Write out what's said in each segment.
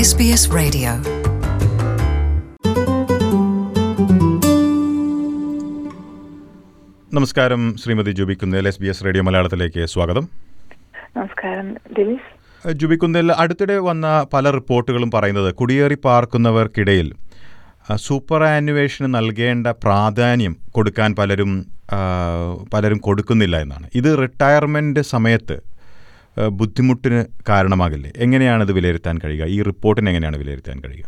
SBS Radio. നമസ്കാരം Shrimati Jubi Kunnel S B S radio മലയാളത്തിലേക്ക് സ്വാഗതം നമസ്കാരം ദിലീസ് ഏഹ് ജൂബി കുന്നേൽ അടുത്തിടെ വന്ന പല റിപ്പോർട്ടുകളും പറയുന്നത് കുടിയേറി പാർക്കുന്നവർക്കിടയിൽ ആ, സൂപ്പർ ആനുവേഷന് നൽകേണ്ട പ്രാധാന്യം കൊടുക്കാൻ പലരും ആ, പലരും കൊടുക്കുന്നില്ല എന്നാണ് ഇത് റിട്ടയർമെൻറ്റ് സമയത്ത് ആ, ബുദ്ധിമുട്ടിന് കാരണമാകില്ലേ എങ്ങനെയാണ് ഇത് വിലയിരുത്താൻ കഴിയുക ഈ റിപ്പോർട്ടിന് എങ്ങനെയാണ് വിലയിരുത്താൻ കഴിയുക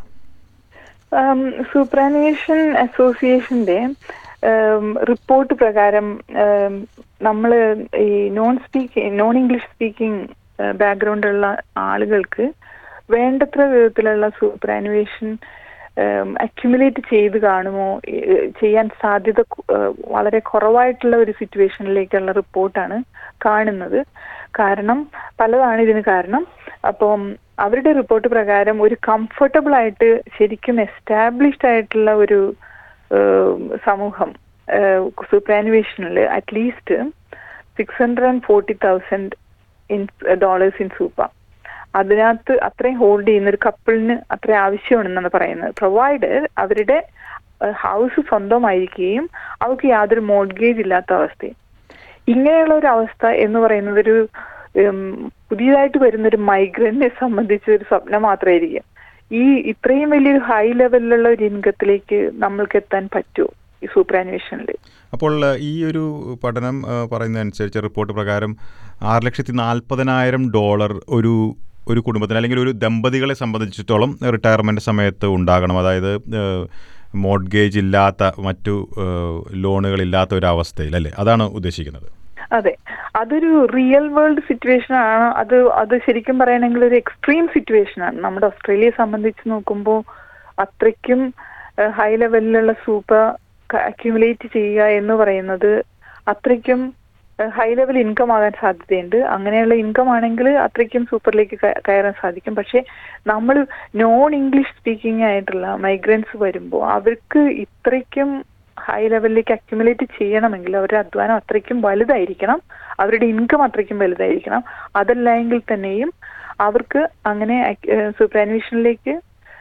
സൂപ്പറാനുവേഷൻ അസോസിയേഷന്റെ റിപ്പോർട്ട് പ്രകാരം നമ്മൾ ഈ non speaking non English speaking ബാക്ക്ഗ്രൗണ്ടുള്ള ആളുകൾക്ക് വേണ്ടത്ര വിധത്തിലുള്ള സൂപ്പറാനുവേഷൻ അക്യുമുലേറ്റ് ചെയ്ത് കാണുമോ ഏഹ് ചെയ്യാൻ സാധ്യത കു- ഏഹ് വളരെ കുറവായിട്ടുള്ള ഒരു സിറ്റുവേഷനിലേക്കുള്ള റിപ്പോർട്ടാണ് കാണുന്നത് കാരണം പലതാണ് ഇതിന് കാരണം അപ്പം അവരുടെ റിപ്പോർട്ട് പ്രകാരം ഒരു കംഫർട്ടബിൾ ആയിട്ട് ശരിക്കും എസ്റ്റാബ്ലിഷ്ഡ് ആയിട്ടുള്ള ഒരു ഏഹ് സമൂഹം സൂപ്പറാനുവേഷനിൽ at least six hundred and forty thousand in dollars in super അതിനകത്ത് അത്രയും ഹോൾഡ് ചെയ്യുന്ന ഒരു കപ്പിളിന് അത്ര ആവശ്യമാണെന്നാണ് പറയുന്നത് പ്രൊവൈഡ് അവരുടെ ഹൗസ് സ്വന്തമായിരിക്കുകയും അവർക്ക് യാതൊരു മോഡ്ഗേജ് ഇല്ലാത്ത അവസ്ഥയും ഇങ്ങനെയുള്ള ഒരു അവസ്ഥ എന്ന് പറയുന്നത് ഒരു ഉം, പുതിയതായിട്ട് വരുന്ന ഒരു മൈഗ്രന്റിനെ സംബന്ധിച്ച് ഒരു സ്വപ്നം മാത്രമായിരിക്കും ഈ ഇത്രയും വലിയൊരു ഹൈ ലെവലിലുള്ള ഒരു ഇൻകത്തിലേക്ക് നമ്മൾക്ക് എത്താൻ പറ്റുമോ ഈ സൂപ്പറാനുവേഷനിൽ അപ്പോൾ ആ, ഈ ഒരു പഠനം ആ, പറയുന്നതനുസരിച്ച് റിപ്പോർട്ട് പ്രകാരം ആറ് ലക്ഷത്തി നാൽപ്പതിനായിരം ഡോളർ ഒരു ഒരു കുടുംബത്തിന് അല്ലെങ്കിൽ ഒരു ദമ്പതികളെ സംബന്ധിച്ചിടത്തോളം റിട്ടയർമെൻറ്റ് സമയത്ത് ഉണ്ടാകണം അതായത് മോഡ്ഗേജ് ഇല്ലാത്ത മറ്റു ലോണുകൾ ഇല്ലാത്ത ഒരു അവസ്ഥയിൽ അല്ലേ അതാണ് ഉദ്ദേശിക്കുന്നത് അതെ അതൊരു റിയൽ വേൾഡ് സിറ്റുവേഷൻ ആണ് അത് അത് ശരിക്കും പറയണമെങ്കിൽ ഒരു എക്സ്ട്രീം സിറ്റുവേഷൻ ആണ് നമ്മുടെ ഓസ്ട്രേലിയയെ സംബന്ധിച്ച് നോക്കുമ്പോൾ അത്രയ്ക്കും ഹൈ ലെവലിലുള്ള സൂപ്പർ അക്യുമുലേറ്റ് ചെയ്യുക എന്ന് പറയുന്നത് അത്രയ്ക്കും ഹൈ ലെവൽ ഇൻകം ആകാൻ സാധ്യതയുണ്ട് അങ്ങനെയുള്ള ഇൻകം ആണെങ്കിൽ അത്രയ്ക്കും സൂപ്പറിലേക്ക് ക- കയറാൻ സാധിക്കും പക്ഷെ നമ്മൾ നോൺ ഇംഗ്ലീഷ് സ്പീക്കിംഗ് ആയിട്ടുള്ള മൈഗ്രൻസ് വരുമ്പോൾ അവർക്ക് ഇത്രയ്ക്കും ഹൈ ലെവലിലേക്ക് അക്യുമുലേറ്റ് ചെയ്യണമെങ്കിൽ അവരുടെ അധ്വാനം അത്രയ്ക്കും വലുതായിരിക്കണം അവരുടെ ഇൻകം അത്രയ്ക്കും വലുതായിരിക്കണം അതല്ല എങ്കിൽ തന്നെയും അവർക്ക് അങ്ങനെ സൂപ്പറാനുവേഷനിലേക്ക്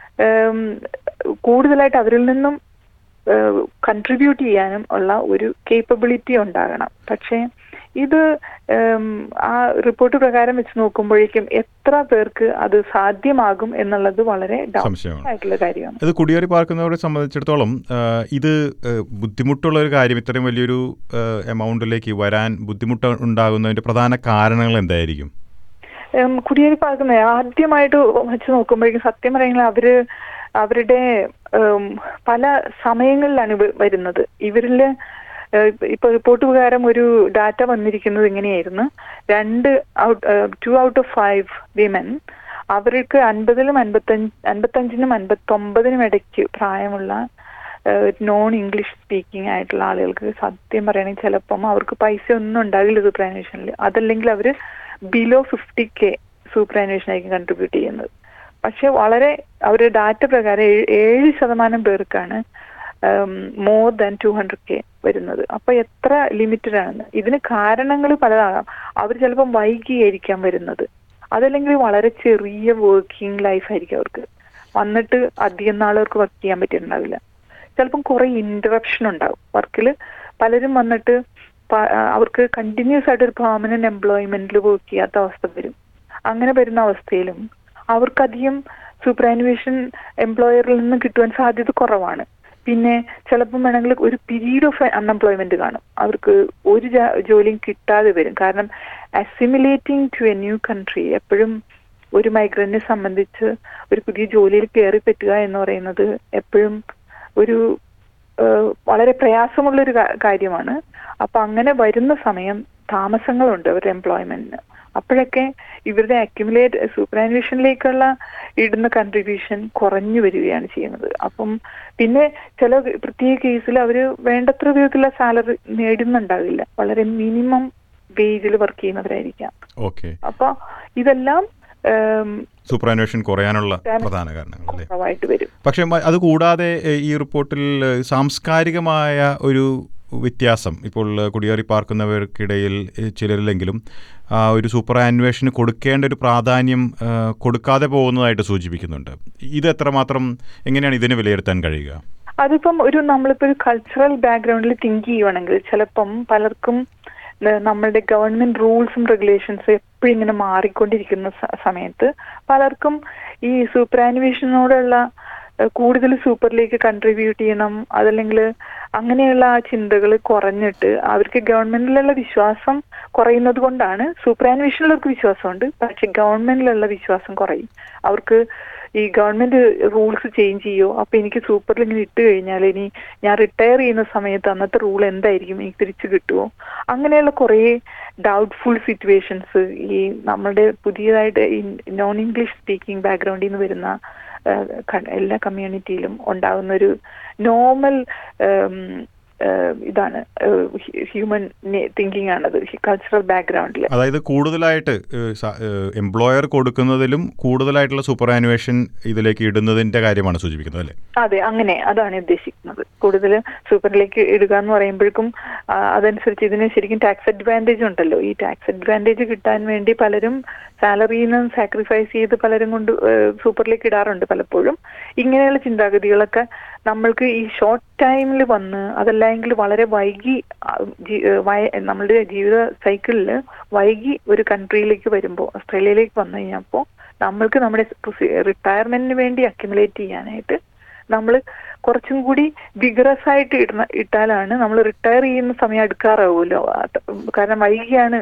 കൂടുതലായിട്ട് അവരിൽ നിന്നും കൺട്രിബ്യൂട്ട് ചെയ്യാനും ഉള്ള ഒരു കേപ്പബിലിറ്റി ഉണ്ടാകണം പക്ഷേ ഇത് ഉം, ആ റിപ്പോർട്ട് പ്രകാരം വെച്ച് നോക്കുമ്പോഴേക്കും എത്ര പേർക്ക് അത് സാധ്യമാകും എന്നുള്ളത് വളരെ ഡൗൺ സംശയമാണ് ആയിട്ടുള്ള കാര്യമാണ് ഇത് കുടിയേറി പാർക്കുന്നവരെ സംബന്ധിച്ചിടത്തോളം ആ, ഇത് ആ, ബുദ്ധിമുട്ടുള്ള ഒരു കാര്യം ഇത്രയും വലിയൊരു എമൗണ്ടിലേക്ക് വരാൻ ബുദ്ധിമുട്ട് ഉണ്ടാകുന്നതിൻ്റെ പ്രധാന കാരണങ്ങൾ എന്തായിരിക്കും ഉം, കുടിയേറി പാർക്കുന്ന ആദ്യമായിട്ട് വെച്ച് നോക്കുമ്പോഴേക്കും സത്യം പറയുന്നത് അവര് അവരുടെ ഉം, പല സമയങ്ങളിലാണ് ഇവ വരുന്നത് ഇവരില് ഏഹ്, ഇപ്പൊ റിപ്പോർട്ട് പ്രകാരം ഒരു ഡാറ്റ വന്നിരിക്കുന്നത് ഇങ്ങനെയായിരുന്നു രണ്ട് out two out of five women അവർക്ക് അൻപതിലും അൻപത്തഞ്ച് അൻപത്തഞ്ചിനും അൻപത്തൊമ്പതിനും ഇടയ്ക്ക് പ്രായമുള്ള നോൺ ഇംഗ്ലീഷ് സ്പീക്കിംഗ് ആയിട്ടുള്ള ആളുകൾക്ക് സത്യം പറയുകയാണെങ്കിൽ ചിലപ്പം അവർക്ക് പൈസ ഒന്നും ഉണ്ടാകില്ല സൂപ്പറാനുവേഷനിൽ അതല്ലെങ്കിൽ അവർ ബിലോ ഫിഫ്റ്റി കെ സൂപ്പറാനുവേഷനായിരിക്കും കൺട്രിബ്യൂട്ട് ചെയ്യുന്നത് പക്ഷെ വളരെ അവരുടെ ഡാറ്റ പ്രകാരം ഏഴ് ഏഴ് ശതമാനം പേർക്കാണ് more than two hundred K വരുന്നത് അപ്പൊ എത്ര ലിമിറ്റഡ് ആണെന്ന് ഇതിന് കാരണങ്ങൾ പലതാകാം അവർ ചിലപ്പം വൈകിയായിരിക്കാം വരുന്നത് അതല്ലെങ്കിൽ വളരെ ചെറിയ വർക്കിംഗ് ലൈഫ് ആയിരിക്കും അവർക്ക് വന്നിട്ട് അധികം നാൾ അവർക്ക് വർക്ക് ചെയ്യാൻ പറ്റിയിട്ടുണ്ടാവില്ല ചിലപ്പം കുറെ ഇന്ററപ്ഷൻ ഉണ്ടാവും വർക്കിൽ പലരും വന്നിട്ട് പ- ആ, അവർക്ക് കണ്ടിന്യൂസ് ആയിട്ട് ഒരു പെർമനന്റ് എംപ്ലോയ്മെന്റിൽ വർക്ക് ചെയ്യാത്ത അവസ്ഥ വരും അങ്ങനെ വരുന്ന അവസ്ഥയിലും അവർക്കധികം സൂപ്പറാനുവേഷൻ എംപ്ലോയറിൽ നിന്ന് കിട്ടുവാൻ സാധ്യത കുറവാണ് പിന്നെ ചിലപ്പം വേണമെങ്കിൽ ഒരു പീരീഡ് ഓഫ് അൺഎംപ്ലോയ്മെന്റ് കാണും അവർക്ക് ഒരു ജാ- ജോലിയും കിട്ടാതെ വരും കാരണം assimilating to a new country എപ്പോഴും ഒരു മൈഗ്രന്റിനെ സംബന്ധിച്ച് ഒരു പുതിയ ജോലിയിൽ കയറി പറ്റുക എന്ന് പറയുന്നത് എപ്പോഴും ഒരു ഏഹ്, വളരെ പ്രയാസമുള്ള ഒരു കാര്യമാണ് അപ്പൊ അങ്ങനെ വരുന്ന സമയം താമസങ്ങളുണ്ട് അവരുടെ എംപ്ലോയ്മെന്റിന് അപ്പോഴൊക്കെ ഇവരുടെ അക്യുമുലേറ്റ് സൂപ്പറാനുവേഷനിലേക്കുള്ള ഇടുന്ന കൺട്രിബ്യൂഷൻ കുറഞ്ഞു വരികയാണ് ചെയ്യുന്നത് അപ്പം പിന്നെ ചില പ്രത്യേക കേസിൽ അവർ വേണ്ടത്ര വിധത്തിലുള്ള സാലറി നേടുന്നുണ്ടാവില്ല വളരെ മിനിമം വേജിൽ വർക്ക് ചെയ്യുന്നവരായിരിക്കാം ഓക്കെ അപ്പൊ ഇതെല്ലാം ഏം, സൂപ്പറാനുവേഷൻ കുറയാനുള്ള പ്രധാന കാരണങ്ങൾ അല്ലേ കുറവായിട്ട് വരും പക്ഷേ മ- അത് കൂടാതെ എ, ഈ റിപ്പോർട്ടിൽ എ, സാംസ്കാരികമായ ഒരു വ്യത്യാസം ഇപ്പോൾ കുടിയേറി പാർക്കുന്നവർക്കിടയിൽ ഏഹ്, ചിലരിലെങ്കിലും ആ ഒരു സൂപ്പർ ആനുവേഷന് കൊടുക്കേണ്ട ഒരു പ്രാധാന്യം ആ, കൊടുക്കാതെ പോകുന്നതായിട്ട് സൂചിപ്പിക്കുന്നുണ്ട് ഇത് എത്രമാത്രം എങ്ങനെയാണ് ഇതിനെ വിലയിരുത്താൻ കഴിയുക അതിപ്പം ഒരു നമ്മളിപ്പോ ഒരു കൾച്ചറൽ ബാക്ക്ഗ്രൗണ്ടിൽ തിങ്ക് ചെയ്യുവാണെങ്കിൽ ചിലപ്പം പലർക്കും ന- നമ്മളുടെ ഗവൺമെന്റ് റൂൾസും റെഗുലേഷൻസും എപ്പോഴും ഇങ്ങനെ മാറിക്കൊണ്ടിരിക്കുന്ന സ- സമയത്ത് പലർക്കും ഈ സൂപ്പർ ആനിമേഷനോടുള്ള കൂടുതൽ സൂപ്പറിലേക്ക് കൺട്രിബ്യൂട്ട് ചെയ്യണം അതല്ലെങ്കിൽ അങ്ങനെയുള്ള ആ ചിന്തകൾ കുറഞ്ഞിട്ട് അവർക്ക് ഗവൺമെന്റിലുള്ള വിശ്വാസം കുറയുന്നത് കൊണ്ടാണ് സൂപ്പർ ആനിമേഷനിലവർക്ക് വിശ്വാസമുണ്ട് പക്ഷെ ഗവൺമെന്റിലുള്ള വിശ്വാസം കുറയും അവർക്ക് ഈ ഗവൺമെന്റ് റൂൾസ് ചേഞ്ച് ചെയ്യോ അപ്പൊ എനിക്ക് സൂപ്പറിൽ ഇങ്ങനെ ഇട്ട് കഴിഞ്ഞാൽ ഇനി ഞാൻ റിട്ടയർ ചെയ്യുന്ന സമയത്ത് അന്നത്തെ റൂൾ എന്തായിരിക്കും എനിക്ക് തിരിച്ചു കിട്ടുമോ അങ്ങനെയുള്ള കുറേ ഡൗട്ട്ഫുൾ സിറ്റുവേഷൻസ് ഈ നമ്മളുടെ പുതിയതായിട്ട് ഈ നോൺ ഇംഗ്ലീഷ് സ്പീക്കിംഗ് ബാക്ക്ഗ്രൗണ്ടിൽ നിന്ന് വരുന്ന ആ, ക- എല്ലാ കമ്മ്യൂണിറ്റിയിലും ഉണ്ടാകുന്ന ഒരു നോർമൽ ഇതാണ് ഹ്യൂമൻ തിങ്കിങ് ആണത് കൾച്ചറൽ ബാക്ക്ഗ്രൗണ്ടിൽ അതായത് കൂടുതലായിട്ട് എംപ്ലോയർ കൊടുക്കുന്നതിലും കൂടുതലായിട്ടുള്ള സൂപ്പർ ആനുവേഷൻ ഇതിലേക്ക് ഇടുന്നതിന്റെ കാര്യമാണ് സൂചിപ്പിക്കുന്നത് അല്ലേ അതെ അങ്ങനെ അതാണ് ഉദ്ദേശിക്കുന്നത് കൂടുതൽ സൂപ്പറിലേക്ക് ഇടുക എന്ന് പറയുമ്പോഴേക്കും ആ, അതനുസരിച്ച് ഇതിന് ശരിക്കും ടാക്സ് അഡ്വാൻറ്റേജ് ഉണ്ടല്ലോ ഈ ടാക്സ് അഡ്വാൻറ്റേജ് കിട്ടാൻ വേണ്ടി പലരും സാലറിയിൽ നിന്ന് സാക്രിഫൈസ് ചെയ്ത് പലരും കൊണ്ട് ഏഹ്, സൂപ്പറിലേക്ക് ഇടാറുണ്ട് പലപ്പോഴും ഇങ്ങനെയുള്ള ചിന്താഗതികളൊക്കെ നമ്മൾക്ക് ഈ ഷോർട്ട് ടൈമിൽ വന്ന് അതല്ലെങ്കിൽ വളരെ വൈകി ആ, ജി- ഏഹ്, വയ- നമ്മളുടെ ജീവിത സൈക്കിളിൽ വൈകി ഒരു കൺട്രിയിലേക്ക് വരുമ്പോൾ ഓസ്ട്രേലിയയിലേക്ക് വന്നു കഴിഞ്ഞപ്പോൾ നമ്മൾക്ക് നമ്മുടെ റിട്ടയർമെന്റിന് വേണ്ടി അക്യുമുലേറ്റ് ചെയ്യാനായിട്ട് നമ്മൾ കുറച്ചും കൂടി വിഗറസ് ആയിട്ട് ഇടുന്ന ഇട്ടാലാണ് നമ്മൾ റിട്ടയർ ചെയ്യുന്ന സമയം അടുക്കാറാവുമല്ലോ അത് കാരണം വൈകിയാണ്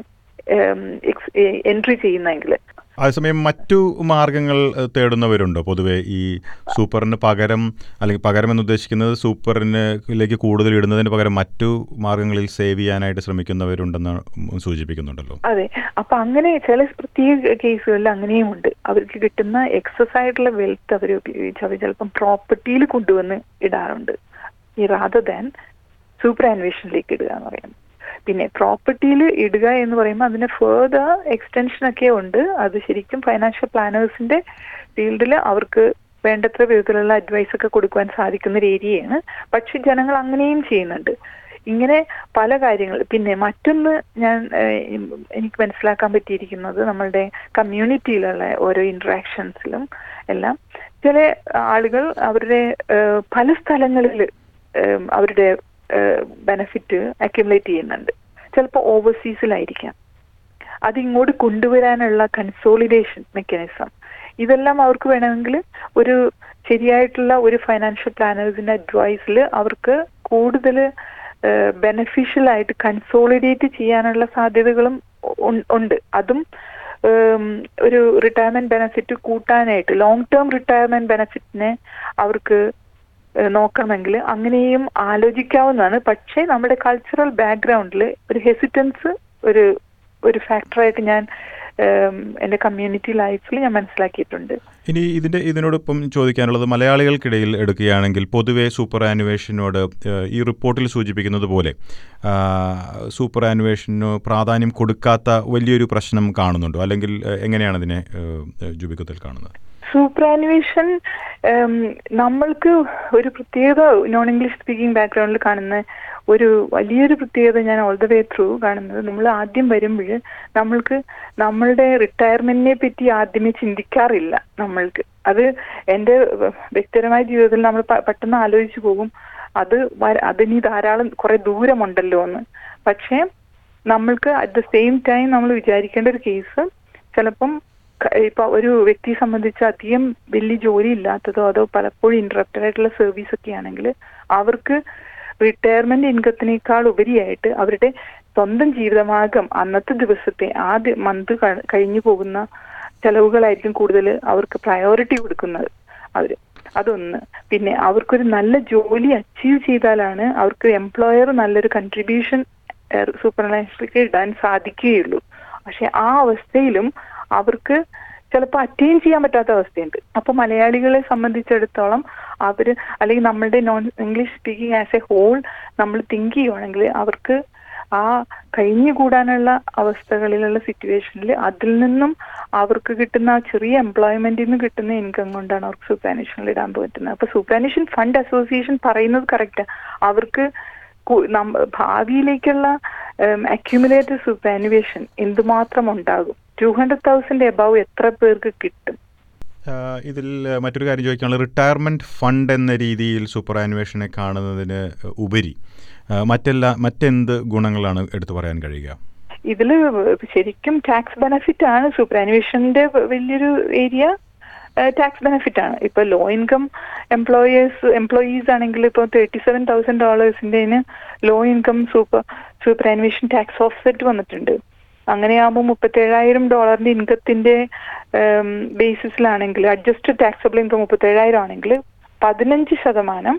എൻട്രി ചെയ്യുന്നതെങ്കിൽ അതേസമയം മറ്റു മാർഗങ്ങൾ ഏഹ്, തേടുന്നവരുണ്ടോ പൊതുവെ ഈ സൂപ്പറിന് പകരം അല്ലെങ്കിൽ പകരം എന്ന് ഉദ്ദേശിക്കുന്നത് സൂപ്പറിലേക്ക് കൂടുതൽ ഇടുന്നതിന് പകരം മറ്റു മാർഗങ്ങളിൽ സേവ് ചെയ്യാനായിട്ട് ശ്രമിക്കുന്നവരുണ്ടെന്ന് സൂചിപ്പിക്കുന്നുണ്ടല്ലോ അതെ അപ്പൊ അങ്ങനെ ചില പ്രത്യേക കേസുകളിൽ അങ്ങനെയും ഉണ്ട് അവർക്ക് കിട്ടുന്ന എക്സസ് ആയിട്ടുള്ള വെൽത്ത് അവർ ഉപയോഗിച്ച് അവർ ചിലപ്പം പ്രോപ്പർട്ടിയിൽ കൊണ്ടുവന്ന് ഇടാറുണ്ട് ഈ റാദർ ദാൻ സൂപ്പർ ആനുവേഷനിലേക്ക് ഇടുക എന്ന് പറയുന്നത് പിന്നെ പ്രോപ്പർട്ടിയിൽ ഇടുക എന്ന് പറയുമ്പോൾ അതിന് ഫേർദർ എക്സ്റ്റൻഷൻ ഒക്കെ ഉണ്ട് അത് ശരിക്കും ഫൈനാൻഷ്യൽ പ്ലാനേഴ്സിന്റെ ഫീൽഡിൽ അവർക്ക് വേണ്ടത്ര വിധത്തിലുള്ള അഡ്വൈസ് ഒക്കെ കൊടുക്കുവാൻ സാധിക്കുന്ന ഒരു ഏരിയയാണ് പക്ഷെ ജനങ്ങൾ അങ്ങനെയും ചെയ്യുന്നുണ്ട് ഇങ്ങനെ പല കാര്യങ്ങൾ പിന്നെ മറ്റൊന്ന് ഞാൻ ഏഹ്, എനിക്ക് മനസ്സിലാക്കാൻ പറ്റിയിരിക്കുന്നത് നമ്മളുടെ കമ്മ്യൂണിറ്റിയിലുള്ള ഓരോ ഇന്ററാക്ഷൻസിലും എല്ലാം ചില ആളുകൾ അവരുടെ ഏഹ്, പല സ്ഥലങ്ങളിൽ അവരുടെ ബെനഫിറ്റ് അക്യുമുലേറ്റ് ചെയ്യുന്നുണ്ട് ചിലപ്പോൾ ഓവർസീസിലായിരിക്കാം അത് ഇങ്ങോട്ട് കൊണ്ടുവരാനുള്ള കൺസോളിഡേഷൻ മെക്കാനിസം ഇതെല്ലാം അവർക്ക് വേണമെങ്കിൽ ഒരു ശരിയായിട്ടുള്ള ഒരു ഫൈനാൻഷ്യൽ പ്ലാനേഴ്സിന്റെ അഡ്വൈസിൽ അവർക്ക് കൂടുതൽ ബെനഫിഷ്യൽ ആയിട്ട് കൺസോളിഡേറ്റ് ചെയ്യാനുള്ള സാധ്യതകളും ഉ- ഉണ്ട് അതും ഉം, ഒരു റിട്ടയർമെന്റ് ബെനഫിറ്റ് കൂട്ടാനായിട്ട് ലോങ് ടേം റിട്ടയർമെന്റ് ബെനഫിറ്റിനെ അവർക്ക് ഏഹ് നോക്കണമെങ്കിൽ അങ്ങനെയും ആലോചിക്കാവുന്നതാണ് പക്ഷേ നമ്മുടെ കൾച്ചറൽ ബാക്ക്ഗ്രൗണ്ടിൽ ഒരു ഹെസിറ്റൻസ് ഒരു ഒരു ഫാക്ടറായിട്ട് ഞാൻ ഏം, എൻ്റെ കമ്മ്യൂണിറ്റി ലൈഫിൽ ഞാൻ മനസ്സിലാക്കിയിട്ടുണ്ട് ഇനി ഇതിന്റെ ഇതിനോടൊപ്പം ചോദിക്കാനുള്ളത് മലയാളികൾക്കിടയിൽ എടുക്കുകയാണെങ്കിൽ പൊതുവെ സൂപ്പർ ആനുവേഷനോട് ഏഹ്, ഈ റിപ്പോർട്ടിൽ സൂചിപ്പിക്കുന്നത് പോലെ ആ, സൂപ്പർ ആനുവേഷന് പ്രാധാന്യം കൊടുക്കാത്ത വലിയൊരു പ്രശ്നം കാണുന്നുണ്ടോ അല്ലെങ്കിൽ ഏഹ്, എങ്ങനെയാണ് ഇതിനെ ഏഹ്, ജുബിക്കത്തിൽ കാണുന്നത് സൂപ്പറാനുവേഷൻ നമ്മൾക്ക് ഒരു പ്രത്യേകത നോൺ ഇംഗ്ലീഷ് സ്പീക്കിംഗ് ബാക്ക്ഗ്രൗണ്ടിൽ കാണുന്ന ഒരു വലിയൊരു പ്രത്യേകത ഞാൻ ഓൾ ദ വേ ത്രൂ കാണുന്നത് നമ്മൾ ആദ്യം വരുമ്പോൾ നമ്മൾക്ക് നമ്മളുടെ റിട്ടയർമെന്റിനെ പറ്റി ആദ്യമേ ചിന്തിക്കാറില്ല നമ്മൾക്ക് അത് എൻ്റെ വ്യക്തിപരമായ ജീവിതത്തിൽ നമ്മൾ പ- പെട്ടെന്ന് ആലോചിച്ചു പോകും അത് വര- അതിനി ധാരാളം കുറെ ദൂരമുണ്ടല്ലോ എന്ന് പക്ഷേ നമ്മൾക്ക് അറ്റ് ദ സെയിം ടൈം നമ്മൾ വിചാരിക്കേണ്ട ഒരു കേസ് ചിലപ്പം ക- ഇപ്പൊ ഒരു വ്യക്തിയെ സംബന്ധിച്ച് അധികം വലിയ ജോലി ഇല്ലാത്തതോ അതോ പലപ്പോഴും ഇന്ററപ്റ്റഡ് ആയിട്ടുള്ള സർവീസ് ഒക്കെ ആണെങ്കിൽ അവർക്ക് റിട്ടയർമെന്റ് ഇൻകത്തിനേക്കാൾ ഉപരിയായിട്ട് അവരുടെ സ്വന്തം ജീവിതമാർഗം അന്നത്തെ ദിവസത്തെ ആദ്യ മന്ത് കഴിഞ്ഞു പോകുന്ന ചെലവുകളായിരിക്കും കൂടുതൽ അവർക്ക് പ്രയോറിറ്റി കൊടുക്കുന്നത് അവര് അതൊന്ന് പിന്നെ അവർക്കൊരു നല്ല ജോലി അച്ചീവ് ചെയ്താലാണ് അവർക്ക് എംപ്ലോയർ നല്ലൊരു കൺട്രിബ്യൂഷൻ സൂപ്പർനാഷണലിലേക്ക് ഇടാൻ സാധിക്കുകയുള്ളൂ പക്ഷെ ആ അവസ്ഥയിലും അവർക്ക് ചിലപ്പോൾ അറ്റൈൻ ചെയ്യാൻ പറ്റാത്ത അവസ്ഥയുണ്ട് അപ്പൊ മലയാളികളെ സംബന്ധിച്ചിടത്തോളം അവര് അല്ലെങ്കിൽ നമ്മളുടെ non English speaking as a whole നമ്മൾ തിങ്ക് ചെയ്യുവാണെങ്കിൽ അവർക്ക് ആ കഴിഞ്ഞുകൂടാനുള്ള അവസ്ഥകളിലുള്ള സിറ്റുവേഷനിൽ അതിൽ നിന്നും അവർക്ക് കിട്ടുന്ന ആ ചെറിയ എംപ്ലോയ്മെന്റിൽ നിന്ന് കിട്ടുന്ന ഇൻകം കൊണ്ടാണ് അവർക്ക് സൂപ്പറാനുഷനിൽ ഇടാൻ പറ്റുന്നത് അപ്പൊ സൂപ്പറാനുഷൻ ഫണ്ട് അസോസിയേഷൻ പറയുന്നത് കറക്റ്റാ അവർക്ക് കു- നമ്മ- ഭാവിയിലേക്കുള്ള അക്യുമുലേറ്റഡ് സൂപ്പർ ആനുവേഷൻ എന്തുമാത്രം ഉണ്ടാകും ടു ഹൺഡ്രഡ് തൗസൻഡ് എബവ് എത്ര പേർക്ക് കിട്ടും ആ, ഇതിൽ മറ്റൊരു കാര്യം ചോദിക്കാനുള്ളത് റിട്ടയർമെൻറ്റ് ഫണ്ട് എന്ന രീതിയിൽ സൂപ്പർ ആനുവേഷനെ കാണുന്നതിന് ഉപരി ആ, മറ്റെല്ലാ മറ്റെന്ത് ഗുണങ്ങളാണ് എടുത്തു പറയാൻ കഴിയുക ഇതില് ശരിക്കും ടാക്സ് ബെനഫിറ്റ് ആണ് സൂപ്പർ ആനുവേഷന്റെ വലിയൊരു ഏരിയ ടാക്സ് ബെനഫിറ്റ് ആണ് ഇപ്പൊ ലോ ഇൻകം എംപ്ലോയേഴ്സ് എംപ്ലോയീസ് ആണെങ്കിൽ ഇപ്പൊ തേർട്ടി സെവൻ തൗസൻഡ് ഡോളേഴ്സിന്റെ low income super superannuation tax offset വന്നിട്ടുണ്ട് അങ്ങനെയാകുമ്പോൾ മുപ്പത്തേഴായിരം ഡോളറിന്റെ ഇൻകത്തിന്റെ ബേസിസിലാണെങ്കിൽ അഡ്ജസ്റ്റഡ് ടാക്സബിൾ ഇൻകം മുപ്പത്തേഴായിരം ആണെങ്കിൽ പതിനഞ്ച് ശതമാനം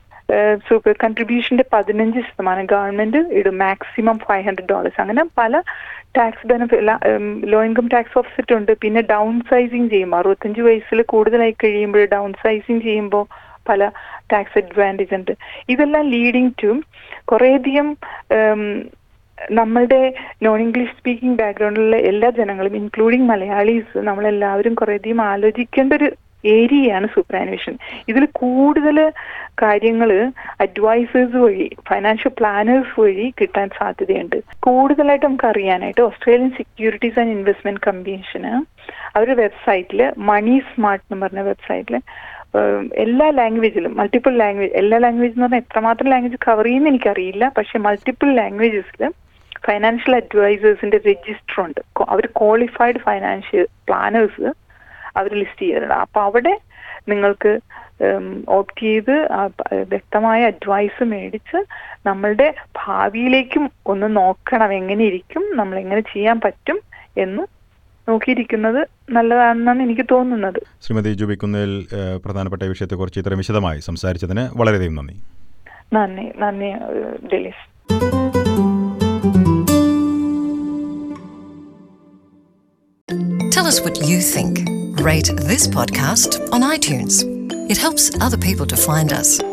സൂപ്പർ കൺട്രിബ്യൂഷന്റെ പതിനഞ്ച് ശതമാനം ഗവൺമെന്റ് ഇടും മാക്സിമം ഫൈവ് ഹൺഡ്രഡ് ഡോളേഴ്സ് അങ്ങനെ പല tax benefit low income tax offset ഉണ്ട് പിന്നെ ഡൗൺ സൈസിങ് ചെയ്യുമ്പോൾ അറുപത്തഞ്ച് വയസ്സിൽ കൂടുതലായി കഴിയുമ്പോൾ ഡൗൺ സൈസിങ് ചെയ്യുമ്പോൾ പല ടാക്സ് അഡ്വാൻറ്റേജ് ഉണ്ട് ഇതെല്ലാം ലീഡിങ് ടു കുറേയധികം ഉം, നമ്മളുടെ നോൺ ഇംഗ്ലീഷ് സ്പീക്കിംഗ് ബാക്ക്ഗ്രൗണ്ടിലുള്ള എല്ലാ ജനങ്ങളും ഇൻക്ലൂഡിങ് മലയാളീസ് നമ്മളെല്ലാവരും കുറേയധികം ആലോചിക്കേണ്ട ഒരു ഏരിയയാണ് സൂപ്പർ ആനുവേഷൻ ഇതിൽ കൂടുതൽ കാര്യങ്ങൾ അഡ്വൈസേഴ്സ് വഴി ഫൈനാൻഷ്യൽ പ്ലാനേഴ്സ് വഴി കിട്ടാൻ സാധ്യതയുണ്ട് കൂടുതലായിട്ട് നമുക്ക് അറിയാനായിട്ട് ഓസ്ട്രേലിയൻ സെക്യൂരിറ്റീസ് ആൻഡ് ഇൻവെസ്റ്റ്മെന്റ് കമ്മീഷന് അവരുടെ വെബ്സൈറ്റിൽ മണി സ്മാർട്ട് എന്ന് പറഞ്ഞ വെബ്സൈറ്റിൽ എല്ലാ ലാംഗ്വേജിലും മൾട്ടിപ്പിൾ ലാംഗ്വേജ് എല്ലാ ലാംഗ്വേജ് എന്ന് പറഞ്ഞാൽ എത്രമാത്രം ലാംഗ്വേജ് കവർ ചെയ്യുന്ന എനിക്കറിയില്ല പക്ഷെ മൾട്ടിപ്പിൾ ലാംഗ്വേജസിൽ ഫൈനാൻഷ്യൽ അഡ്വൈസേഴ്സിന്റെ രജിസ്റ്റർ ഉണ്ട് അവർ ക്വാളിഫൈഡ് ഫൈനാൻഷ്യൽ പ്ലാനേഴ്സ് അവർ ലിസ്റ്റ് ചെയ്തിട്ടുണ്ട് അപ്പൊ അവിടെ നിങ്ങൾക്ക് ഓപ്റ്റ് ചെയ്ത് ആ പ- വ്യക്തമായ അഡ്വൈസ് മേടിച്ച് നമ്മളുടെ ഭാവിയിലേക്കും ഒന്ന് നോക്കണം എങ്ങനെ ഇരിക്കും നമ്മൾ എങ്ങനെ ചെയ്യാൻ പറ്റും എന്ന് നോക്കിയിരിക്കുന്നത് നല്ലതാണെന്നാണ് എനിക്ക് തോന്നുന്നത് ശ്രീമതി ജുബിക്കുന്നതിൽ പ്രധാനപ്പെട്ട ഈ വിഷയത്തെക്കുറിച്ച് ഇത്രയും വിശദമായി സംസാരിച്ചതിന് വളരെയധികം നന്ദി നന്ദി നന്ദി ഏഹ്, Delys Tell us what you think. Rate this podcast on iTunes. It helps other people to find us.